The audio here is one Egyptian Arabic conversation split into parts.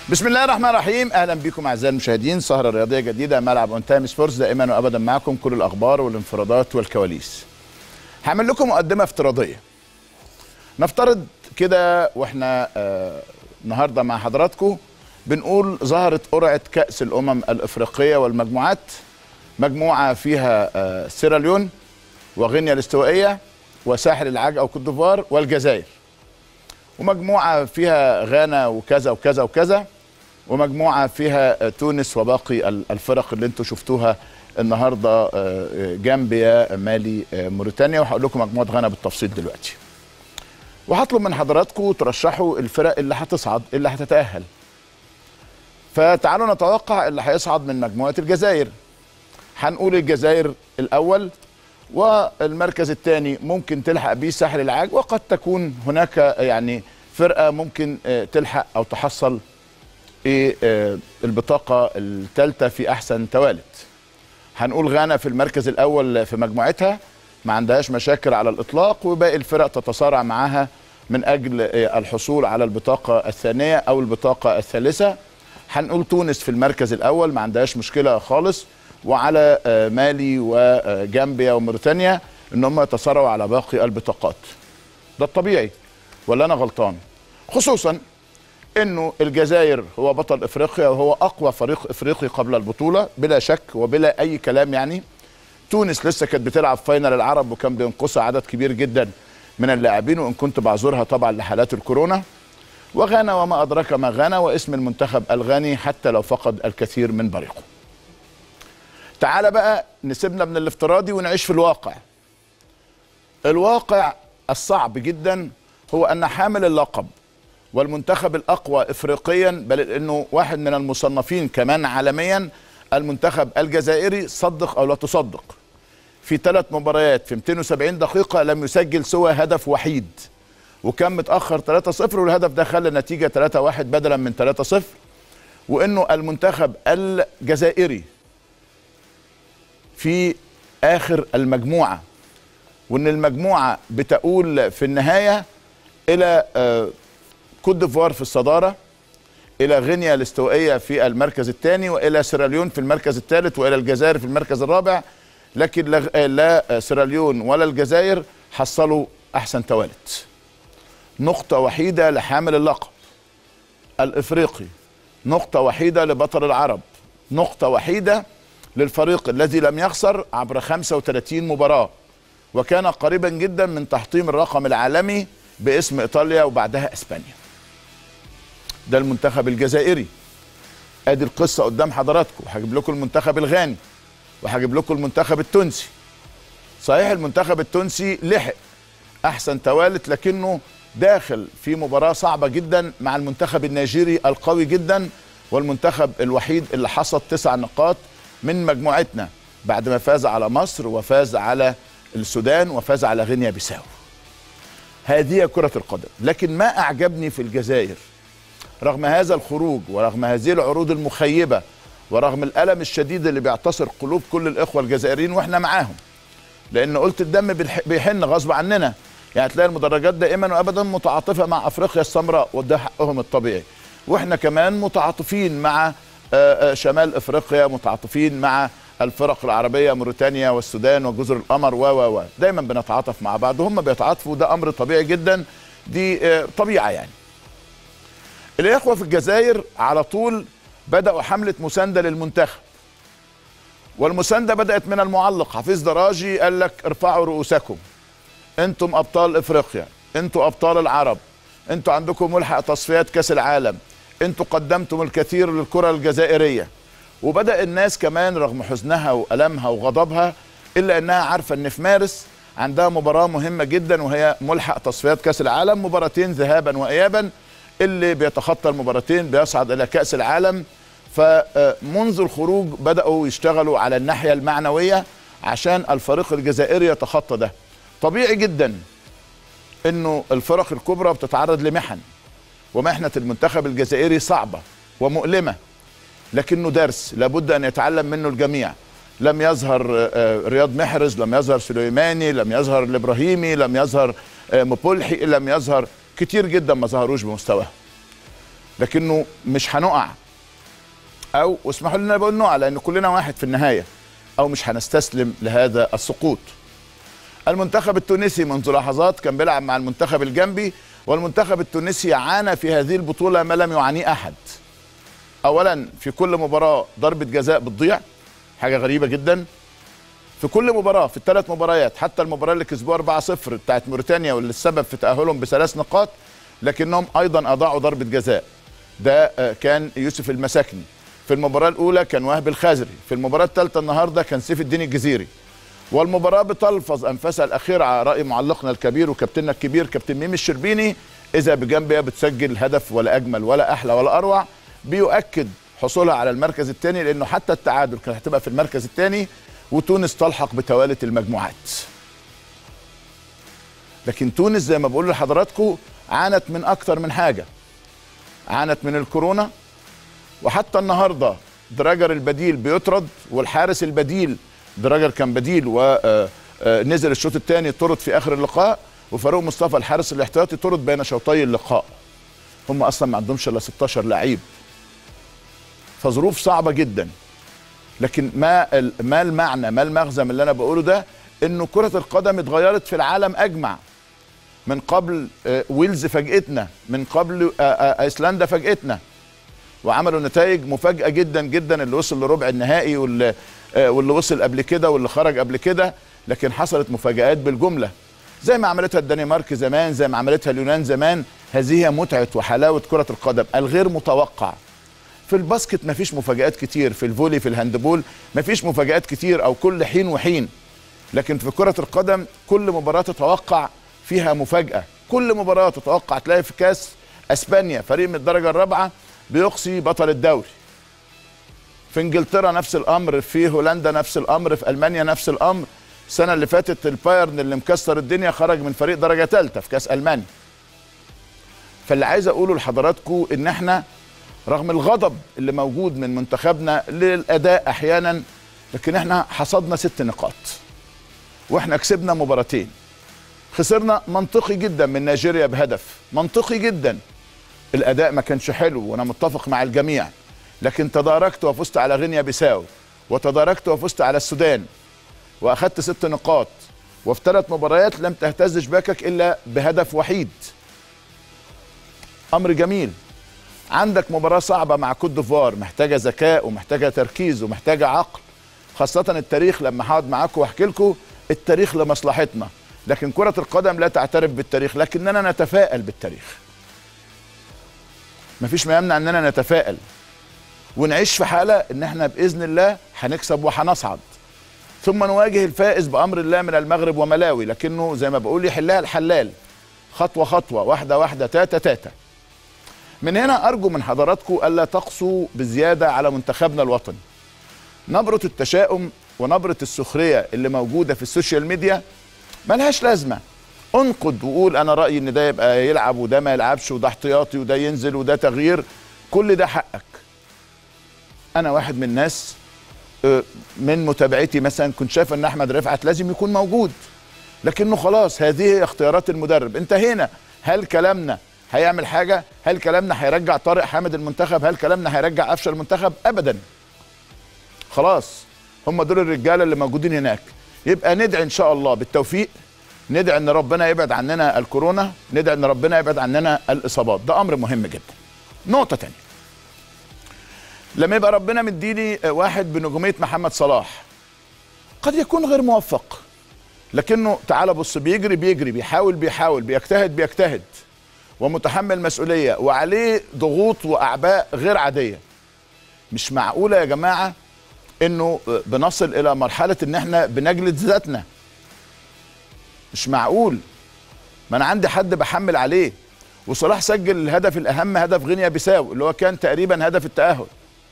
بسم الله الرحمن الرحيم اهلا بكم اعزائي المشاهدين سهره رياضيه جديده ملعب اون تايم سبورتس دائما وابدا معكم كل الاخبار والانفرادات والكواليس هعمل لكم مقدمه افتراضيه نفترض كده واحنا آه النهارده مع حضراتكم بنقول ظهرت قرعه كاس الامم الافريقيه والمجموعات مجموعه فيها آه سيراليون وغينيا الاستوائيه وساحل العاج او كوت ديفوار والجزائر ومجموعه فيها غانا وكذا وكذا وكذا ومجموعه فيها تونس وباقي الفرق اللي انتم شفتوها النهارده جامبيا مالي موريتانيا وهقول لكم مجموعه غانا بالتفصيل دلوقتي. وهطلب من حضراتكم ترشحوا الفرق اللي هتصعد اللي هتتاهل. فتعالوا نتوقع اللي هيصعد من مجموعه الجزائر. هنقول الجزائر الاول والمركز الثاني ممكن تلحق بيه ساحل العاج وقد تكون هناك يعني فرقه ممكن تلحق او تحصل البطاقه الثالثه في احسن توالد هنقول غانا في المركز الاول في مجموعتها ما عندهاش مشاكل على الاطلاق وباقي الفرق تتصارع معاها من اجل الحصول على البطاقه الثانيه او البطاقه الثالثه هنقول تونس في المركز الاول ما عندهاش مشكله خالص وعلى مالي وجامبيا وموريتانيا ان هم يتصارعوا على باقي البطاقات ده الطبيعي ولا انا غلطان خصوصا انه الجزائر هو بطل افريقيا وهو اقوى فريق افريقي قبل البطوله بلا شك وبلا اي كلام يعني تونس لسه كانت بتلعب فاينل العرب وكان بينقصها عدد كبير جدا من اللاعبين وان كنت بعذرها طبعا لحالات الكورونا وغانا وما ادراك ما غانا واسم المنتخب الغاني حتى لو فقد الكثير من بريقه تعال بقى نسيبنا من الافتراضي ونعيش في الواقع الواقع الصعب جدا هو ان حامل اللقب والمنتخب الاقوى افريقيا بل انه واحد من المصنفين كمان عالميا المنتخب الجزائري صدق او لا تصدق في ثلاث مباريات في 270 دقيقه لم يسجل سوى هدف وحيد وكان متاخر 3-0 والهدف ده خلى النتيجه 3-1 بدلا من 3-0 وانه المنتخب الجزائري في اخر المجموعه وان المجموعه بتؤول في النهايه الى كوت ديفوار في الصداره الى غينيا الاستوائيه في المركز الثاني والى سيراليون في المركز الثالث والى الجزائر في المركز الرابع لكن لا سيراليون ولا الجزائر حصلوا احسن توالد نقطه وحيده لحامل اللقب الافريقي نقطه وحيده لبطل العرب نقطه وحيده للفريق الذي لم يخسر عبر 35 مباراه وكان قريبا جدا من تحطيم الرقم العالمي باسم ايطاليا وبعدها اسبانيا ده المنتخب الجزائري ادي القصه قدام حضراتكم هجيب لكم المنتخب الغاني وهجيب لكم المنتخب التونسي صحيح المنتخب التونسي لحق احسن توالت لكنه داخل في مباراه صعبه جدا مع المنتخب النيجيري القوي جدا والمنتخب الوحيد اللي حصد تسع نقاط من مجموعتنا بعد ما فاز على مصر وفاز على السودان وفاز على غينيا بيساو هذه كرة القدم لكن ما أعجبني في الجزائر رغم هذا الخروج ورغم هذه العروض المخيبة ورغم الألم الشديد اللي بيعتصر قلوب كل الإخوة الجزائريين وإحنا معاهم لأن قلت الدم بيحن غصب عننا يعني تلاقي المدرجات دائما وأبدا متعاطفة مع أفريقيا السمراء وده حقهم الطبيعي وإحنا كمان متعاطفين مع شمال أفريقيا متعاطفين مع الفرق العربيه موريتانيا والسودان وجزر القمر و و و دايما بنتعاطف مع بعض وهم بيتعاطفوا ده امر طبيعي جدا دي طبيعه يعني الاخوه في الجزائر على طول بداوا حمله مسانده للمنتخب والمسانده بدات من المعلق حفيظ دراجي قال لك ارفعوا رؤوسكم انتم ابطال افريقيا انتم ابطال العرب انتم عندكم ملحق تصفيات كاس العالم انتم قدمتم الكثير للكره الجزائريه وبدا الناس كمان رغم حزنها والمها وغضبها الا انها عارفه ان في مارس عندها مباراه مهمه جدا وهي ملحق تصفيات كاس العالم مباراتين ذهابا وايابا اللي بيتخطى المباراتين بيصعد الى كاس العالم فمنذ الخروج بداوا يشتغلوا على الناحيه المعنويه عشان الفريق الجزائري يتخطى ده طبيعي جدا انه الفرق الكبرى بتتعرض لمحن ومحنه المنتخب الجزائري صعبه ومؤلمه لكنه درس لابد ان يتعلم منه الجميع لم يظهر رياض محرز لم يظهر سليماني لم يظهر الابراهيمي لم يظهر مبولحي لم يظهر كتير جدا ما ظهروش بمستواهم لكنه مش هنقع او واسمحوا لي ان انا بقول نقع لان كلنا واحد في النهايه او مش هنستسلم لهذا السقوط المنتخب التونسي منذ لحظات كان بيلعب مع المنتخب الجنبي والمنتخب التونسي عانى في هذه البطوله ما لم يعانيه احد اولا في كل مباراه ضربه جزاء بتضيع حاجه غريبه جدا في كل مباراه في الثلاث مباريات حتى المباراه اللي كسبوها 4-0 بتاعت موريتانيا واللي السبب في تاهلهم بثلاث نقاط لكنهم ايضا اضاعوا ضربه جزاء ده آه، كان يوسف المساكني في المباراه الاولى كان وهب الخزري في المباراه الثالثه النهارده كان سيف الدين الجزيري والمباراه بتلفظ انفاسها الاخيره على راي معلقنا الكبير وكابتننا الكبير كابتن ميمي الشربيني اذا بجنبها بتسجل هدف ولا اجمل ولا احلى ولا اروع بيؤكد حصولها على المركز الثاني لانه حتى التعادل كانت هتبقى في المركز الثاني وتونس تلحق بتوالي المجموعات لكن تونس زي ما بقول لحضراتكم عانت من اكتر من حاجه عانت من الكورونا وحتى النهارده دراجر البديل بيطرد والحارس البديل دراجر كان بديل ونزل الشوط الثاني طرد في اخر اللقاء وفاروق مصطفى الحارس الاحتياطي طرد بين شوطي اللقاء هم اصلا ما عندهمش الا 16 لعيب فظروف صعبه جدا لكن ما ال- ما المعنى ما المغزى من اللي انا بقوله ده انه كره القدم اتغيرت في العالم اجمع من قبل آه، ويلز فاجئتنا من قبل آه، آه، ايسلندا فاجئتنا وعملوا نتائج مفاجاه جدا جدا اللي وصل لربع النهائي واللي آه، واللي وصل قبل كده واللي خرج قبل كده لكن حصلت مفاجآت بالجمله زي ما عملتها الدنمارك زمان زي ما عملتها اليونان زمان هذه هي متعه وحلاوه كره القدم الغير متوقع في الباسكت مفيش مفاجآت كتير في الفولي في الهاندبول مفيش مفاجآت كتير او كل حين وحين لكن في كرة القدم كل مباراة تتوقع فيها مفاجأة كل مباراة تتوقع تلاقي في كاس اسبانيا فريق من الدرجة الرابعة بيقصي بطل الدوري في انجلترا نفس الامر في هولندا نفس الامر في المانيا نفس الامر السنة اللي فاتت البايرن اللي مكسر الدنيا خرج من فريق درجة ثالثة في كاس المانيا فاللي عايز اقوله لحضراتكم ان احنا رغم الغضب اللي موجود من منتخبنا للاداء احيانا لكن احنا حصدنا ست نقاط واحنا كسبنا مباراتين خسرنا منطقي جدا من نيجيريا بهدف منطقي جدا الاداء ما كانش حلو وانا متفق مع الجميع لكن تداركت وفزت على غينيا بيساو وتداركت وفزت على السودان واخدت ست نقاط وفي ثلاث مباريات لم تهتز شباكك الا بهدف وحيد امر جميل عندك مباراة صعبة مع كوت ديفوار محتاجة ذكاء ومحتاجة تركيز ومحتاجة عقل خاصة التاريخ لما هقعد معاكم واحكي لكم التاريخ لمصلحتنا لكن كرة القدم لا تعترف بالتاريخ لكننا نتفائل بالتاريخ مفيش ما يمنع اننا نتفائل ونعيش في حالة ان احنا بإذن الله هنكسب وهنصعد ثم نواجه الفائز بأمر الله من المغرب وملاوي لكنه زي ما بقول يحلها الحلال خطوة خطوة واحدة واحدة تاتا تاتا من هنا ارجو من حضراتكم الا تقسوا بزياده على منتخبنا الوطني نبره التشاؤم ونبره السخريه اللي موجوده في السوشيال ميديا ملهاش لازمه انقد وقول انا رايي ان ده يبقى يلعب وده ما يلعبش وده احتياطي وده ينزل وده تغيير كل ده حقك انا واحد من الناس آه، من متابعتي مثلا كنت شايف ان احمد رفعت لازم يكون موجود لكنه خلاص هذه هي اختيارات المدرب انتهينا هل كلامنا هيعمل حاجه هل كلامنا هيرجع طارق حامد المنتخب هل كلامنا هيرجع قفشه المنتخب ابدا خلاص هم دول الرجاله اللي موجودين هناك يبقى ندعي ان شاء الله بالتوفيق ندعي ان ربنا يبعد عننا الكورونا ندعي ان ربنا يبعد عننا الاصابات ده امر مهم جدا نقطه تانية لما يبقى ربنا مديني واحد بنجوميه محمد صلاح قد يكون غير موفق لكنه تعال بص بيجري بيجري بيحاول بيحاول بيجتهد بيجتهد ومتحمل مسؤوليه وعليه ضغوط واعباء غير عاديه مش معقوله يا جماعه انه بنصل الى مرحله ان احنا بنجلد ذاتنا مش معقول ما انا عندي حد بحمل عليه وصلاح سجل الهدف الاهم هدف غينيا بيساو اللي هو كان تقريبا هدف التاهل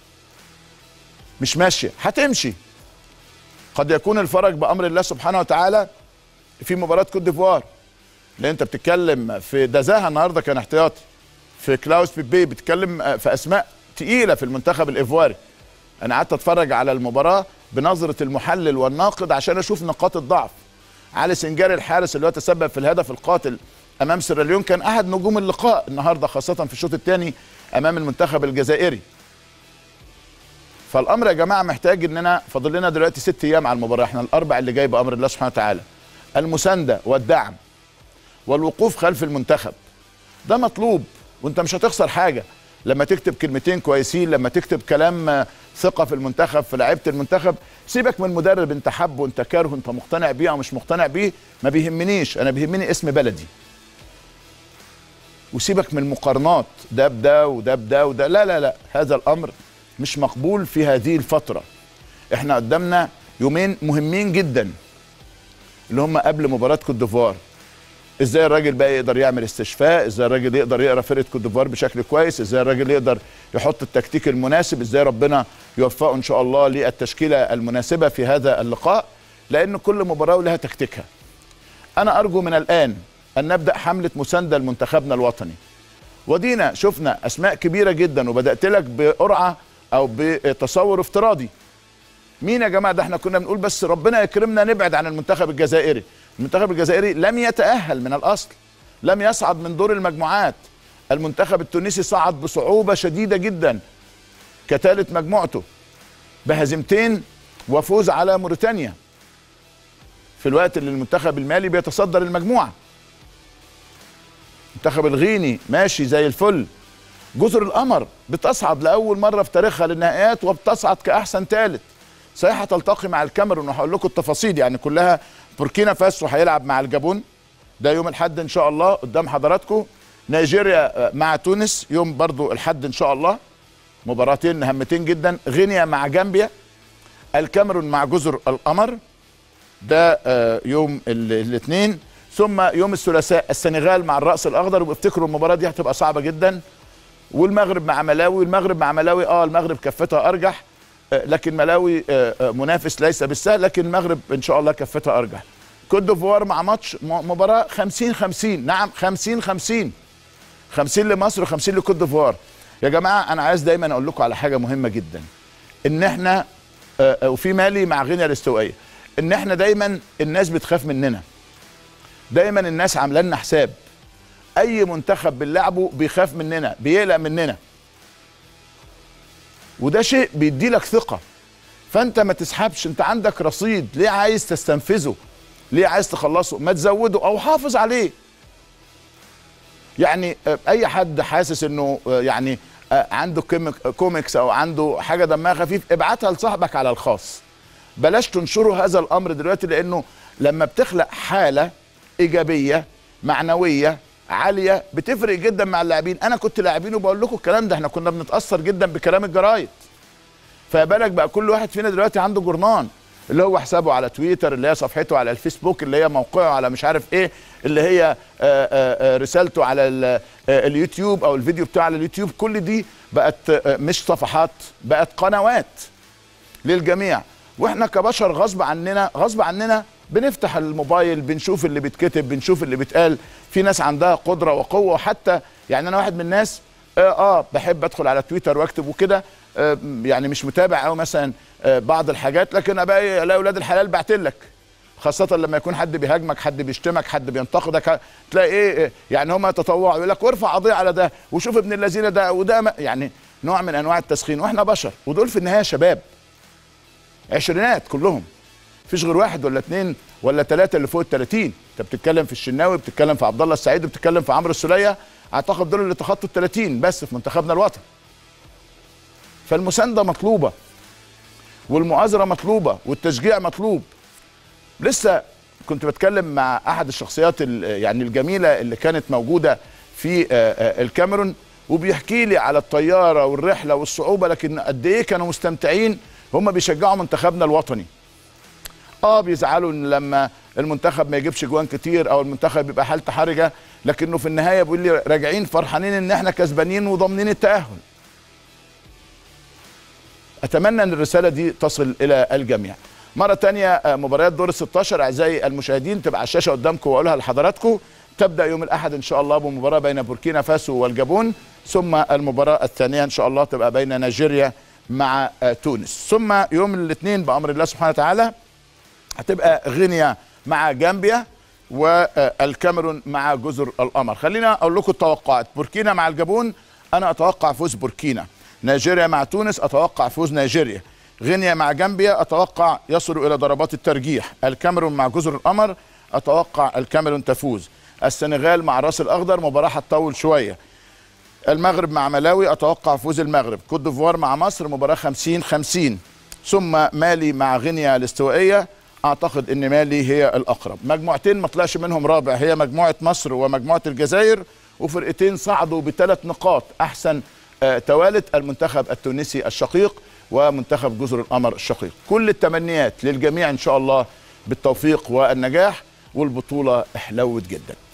مش ماشيه هتمشي قد يكون الفرج بامر الله سبحانه وتعالى في مباراه كوت ديفوار لان انت بتتكلم في دزاها النهارده كان احتياطي في كلاوس بيبي بتتكلم في اسماء تقيله في المنتخب الايفواري انا قعدت اتفرج على المباراه بنظره المحلل والناقد عشان اشوف نقاط الضعف علي سنجاري الحارس اللي هو تسبب في الهدف القاتل امام سيراليون كان احد نجوم اللقاء النهارده خاصه في الشوط الثاني امام المنتخب الجزائري فالامر يا جماعه محتاج اننا فاضل لنا دلوقتي ست ايام على المباراه احنا الاربع اللي جاي بامر الله سبحانه وتعالى المسانده والدعم والوقوف خلف المنتخب ده مطلوب وانت مش هتخسر حاجه لما تكتب كلمتين كويسين لما تكتب كلام آه، ثقه في المنتخب في لعيبه المنتخب سيبك من المدرب انت حبه انت كارهه انت مقتنع بيه او مش مقتنع بيه ما بيهمنيش انا بيهمني اسم بلدي وسيبك من المقارنات ده بده وده بده وده لا لا لا هذا الامر مش مقبول في هذه الفتره احنا قدامنا يومين مهمين جدا اللي هم قبل مباراه كوت ديفوار ازاي الراجل بقى يقدر يعمل استشفاء ازاي الراجل يقدر يقرا فرقه كوت ديفوار بشكل كويس ازاي الراجل يقدر يحط التكتيك المناسب ازاي ربنا يوفقه ان شاء الله للتشكيله المناسبه في هذا اللقاء لان كل مباراه ولها تكتيكها انا ارجو من الان ان نبدا حمله مسانده لمنتخبنا الوطني ودينا شفنا اسماء كبيره جدا وبدات لك بقرعه او بتصور افتراضي مين يا جماعه ده احنا كنا بنقول بس ربنا يكرمنا نبعد عن المنتخب الجزائري المنتخب الجزائري لم يتاهل من الاصل لم يصعد من دور المجموعات المنتخب التونسي صعد بصعوبه شديده جدا كثالث مجموعته بهزيمتين وفوز على موريتانيا في الوقت اللي المنتخب المالي بيتصدر المجموعه المنتخب الغيني ماشي زي الفل جزر القمر بتصعد لاول مره في تاريخها للنهائيات وبتصعد كاحسن ثالث صحيح هتلتقي مع الكاميرون وهقول لكم التفاصيل يعني كلها بوركينا فاسو هيلعب مع الجابون ده يوم الاحد ان شاء الله قدام حضراتكم نيجيريا مع تونس يوم برضو الحد ان شاء الله مباراتين هامتين جدا غينيا مع جامبيا الكاميرون مع جزر القمر ده آه، يوم الاثنين ثم يوم الثلاثاء السنغال مع الراس الاخضر وافتكروا المباراه دي هتبقى صعبه جدا والمغرب مع ملاوي المغرب مع ملاوي اه المغرب كفتها ارجح آه، لكن ملاوي آه، آه، منافس ليس بالسهل لكن المغرب ان شاء الله كفتها ارجح كوت ديفوار مع ماتش م- مباراه 50 50 نعم 50 50 50 لمصر و50 لكوت ديفوار يا جماعه انا عايز دايما اقول لكم على حاجه مهمه جدا ان احنا آه، آه، وفي مالي مع غينيا الاستوائيه ان احنا دايما الناس بتخاف مننا دايما الناس عامله لنا حساب اي منتخب بنلعبه بيخاف مننا بيقلق مننا وده شيء بيدي لك ثقه فانت ما تسحبش انت عندك رصيد ليه عايز تستنفذه ليه عايز تخلصه ما تزوده او حافظ عليه يعني آه، اي حد حاسس انه آه، يعني آه، عنده كيميك- كوميكس او عنده حاجه دمها خفيف ابعتها لصاحبك على الخاص بلاش تنشروا هذا الامر دلوقتي لانه لما بتخلق حاله ايجابيه معنويه عاليه بتفرق جدا مع اللاعبين انا كنت لاعبين وبقول لكم الكلام ده احنا كنا بنتاثر جدا بكلام الجرايد فبالك بقى كل واحد فينا دلوقتي عنده جورنان اللي هو حسابه على تويتر اللي هي صفحته على الفيسبوك اللي هي موقعه على مش عارف ايه اللي هي آه، آه، آه، رسالته على ال- آه، اليوتيوب او الفيديو بتاعه على اليوتيوب كل دي بقت آه، مش صفحات بقت قنوات للجميع واحنا كبشر غصب عننا غصب عننا بنفتح الموبايل بنشوف اللي بيتكتب بنشوف اللي بيتقال في ناس عندها قدره وقوه وحتى يعني انا واحد من الناس اه, آه بحب ادخل على تويتر واكتب وكده آه يعني مش متابع قوي مثلا آه بعض الحاجات لكن ابقى إيه، الاقي اولاد الحلال بعتلك خاصة لما يكون حد بيهاجمك حد بيشتمك حد بينتقدك تلاقي ايه إيه، يعني هم يتطوعوا يقول لك وارفع قضية على ده وشوف ابن الذين ده وده ما- يعني نوع من انواع التسخين واحنا بشر ودول في النهاية شباب عشرينات كلهم مفيش غير واحد ولا اتنين ولا ثلاثة اللي فوق ال 30 انت بتتكلم في الشناوي بتتكلم في عبد الله السعيد بتتكلم في عمرو السولية اعتقد دول اللي تخطوا ال 30 بس في منتخبنا الوطني فالمساندة مطلوبة والمؤازرة مطلوبة والتشجيع مطلوب لسه كنت بتكلم مع احد الشخصيات ال- يعني الجميله اللي كانت موجوده في آه، آه، الكاميرون وبيحكي لي على الطياره والرحله والصعوبه لكن قد ايه كانوا مستمتعين هم بيشجعوا منتخبنا الوطني اه بيزعلوا إن لما المنتخب ما يجيبش جوان كتير او المنتخب يبقى حالته حرجه لكنه في النهايه بيقول لي راجعين فرحانين ان احنا كسبانين وضامنين التاهل اتمنى ان الرساله دي تصل الى الجميع مره تانية آه، مباريات دور ال 16 اعزائي المشاهدين تبقى على الشاشه قدامكم واقولها لحضراتكم تبدا يوم الاحد ان شاء الله بمباراه بين بوركينا فاسو والجابون ثم المباراه الثانيه ان شاء الله تبقى بين نيجيريا مع آه، تونس ثم يوم الاثنين بامر الله سبحانه وتعالى هتبقى غينيا مع جامبيا والكاميرون مع جزر القمر خلينا اقول لكم التوقعات بوركينا مع الجابون انا اتوقع فوز بوركينا نيجيريا مع تونس اتوقع فوز نيجيريا غينيا مع جامبيا اتوقع يصل الى ضربات الترجيح الكاميرون مع جزر القمر اتوقع الكاميرون تفوز السنغال مع الراس الاخضر مباراه هتطول شويه المغرب مع ملاوي اتوقع فوز المغرب كوت ديفوار مع مصر مباراه 50 50 ثم مالي مع غينيا الاستوائيه اعتقد ان مالي هي الاقرب مجموعتين ما طلعش منهم رابع هي مجموعه مصر ومجموعه الجزائر وفرقتين صعدوا بثلاث نقاط احسن آه توالت المنتخب التونسي الشقيق ومنتخب جزر القمر الشقيق كل التمنيات للجميع ان شاء الله بالتوفيق والنجاح والبطوله احلوت جدا